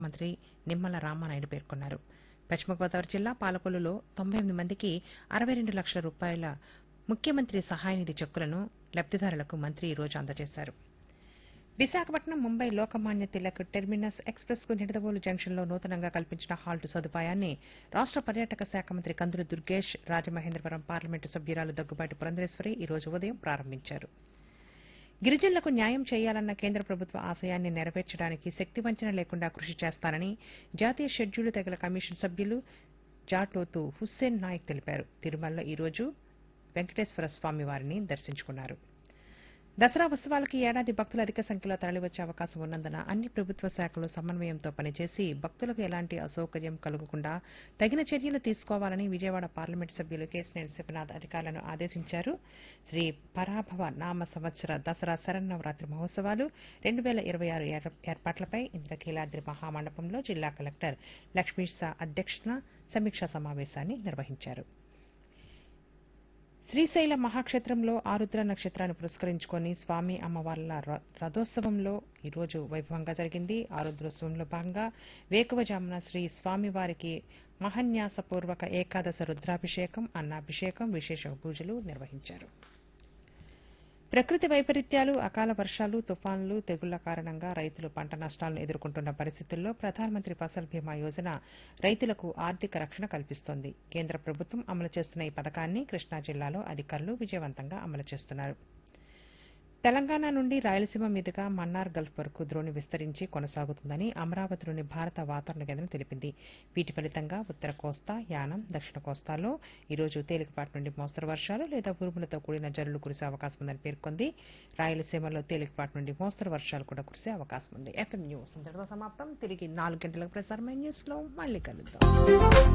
మంత్రి నిమ్మల రామానాయుడు పేర్కొన్నారు పశ్చిమ గోదావరి జిల్లా పాలకొల్లులో తొంభై ఎనిమిది మందికి అరవై రెండు లక్షల రూపాయల ముఖ్యమంత్రి సహాయ నిధి చెక్కులను లబ్దిదారులకు మంత్రి ఈ రోజు అందజేశారు విశాఖపట్నం ముంబై లోకమాన్య తిలక్ టెర్మినస్ ఎక్స్ప్రెస్ కు నిడదవోలు జంక్షన్ లో నూతనంగా కల్పించిన హాల్ట్ సదుపాయాన్ని రాష్ట పర్యాటక శాఖ మంత్రి కందులు దుర్గేష్ రాజమహేంద్రవరం పార్లమెంటు సభ్యురాలు దగ్గుబాటి పురంధరేశ్వరి ఈ రోజు ఉదయం ప్రారంభించారు గిరిజనులకు న్యాయం చేయాలన్న కేంద్ర ప్రభుత్వ ఆశయాన్ని నెరవేర్చడానికి శక్తివంచన లేకుండా కృషి చేస్తానని జాతీయ షెడ్యూల్ తెగల కమిషన్ సభ్యులు జాటోతు హుస్సేన్ నాయక్ తెలిపారు తిరుమలలో ఈ రోజు వెంకటేశ్వర స్వామి వారిని దర్శించుకున్నారు దసరా ఉత్సవాలకి ఏడాది భక్తులు అధిక సంఖ్యలో తరలివచ్చే అవకాశం ఉన్నందున అన్ని ప్రభుత్వ శాఖలు సమన్వయంతో పనిచేసి భక్తులకు ఎలాంటి అసౌకర్యం కలగకుండా తగిన చర్యలు తీసుకోవాలని విజయవాడ పార్లమెంటు సభ్యులు కేసినేని శివనాథ్ అధికారులను ఆదేశించారు శ్రీ పరాభవ నామ సంవత్సర దసరా శరన్నవరాత్రి మహోత్సవాలు రెండు వేల ఇరవై ఆరు ఏర్పాట్లపై ఇంద్రకీలాద్రి మహామండపంలో జిల్లా కలెక్టర్ లక్ష్మీషా అధ్యక్షతన సమీక్షా సమావేశాన్ని నిర్వహించారు శ్రీశైల మహాక్షేత్రంలో ఆరుద్ర నక్షత్రాన్ని పురస్కరించుకొని స్వామి అమ్మవార్ల ర- రథోత్సవంలో ఈరోజు వైభవంగా జరిగింది ఆరుద్రోత్సవంలో భాగంగా వేకువజామున శ్రీ స్వామివారికి మహన్యాసపూర్వక ఏకాదశ రుద్రాభిషేకం అన్నాభిషేకం విశేష పూజలు నిర్వహించారు ప్రకృతి వైపరీత్యాలు అకాల వర్షాలు తుఫాన్లు తెగుళ్ల కారణంగా రైతులు పంట నష్టాలను ఎదుర్కొంటున్న పరిస్థితుల్లో ప్రధానమంత్రి ఫసల్ బీమా యోజన రైతులకు ఆర్థిక రక్షణ కల్పిస్తోంది కేంద్ర ప్రభుత్వం అమలు చేస్తున్న ఈ పథకాన్ని కృష్ణా జిల్లాలో అధికారులు విజయవంతంగా అమలు చేస్తున్నారు తెలంగాణ నుండి రాయలసీమ మీదుగా మన్నార్ గల్ఫ్ వరకు ద్రోణి విస్తరించి కొనసాగుతుందని అమరావతిలోని భారత వాతావరణ కేంద్రం తెలిపింది వీటి ఫలితంగా ఉత్తర కోస్తా యానం దక్షిణ కోస్తాలో ఈరోజు తేలికపాటి నుండి మోస్తరు వర్షాలు లేదా ఉరుములతో కూడిన జల్లులు కురిసే అవకాశం ఉందని పేర్కొంది రాయలసీమలో తేలికపాటి నుండి మోస్తరు వర్షాలు కూడా కురిసే అవకాశం ఉంది ఎఫ్ఎం న్యూస్ ఇంతటితో సమాప్తం తిరిగి నాలుగు గంటలకు ప్రసారమైన న్యూస్ లో మళ్ళీ కలుద్దాం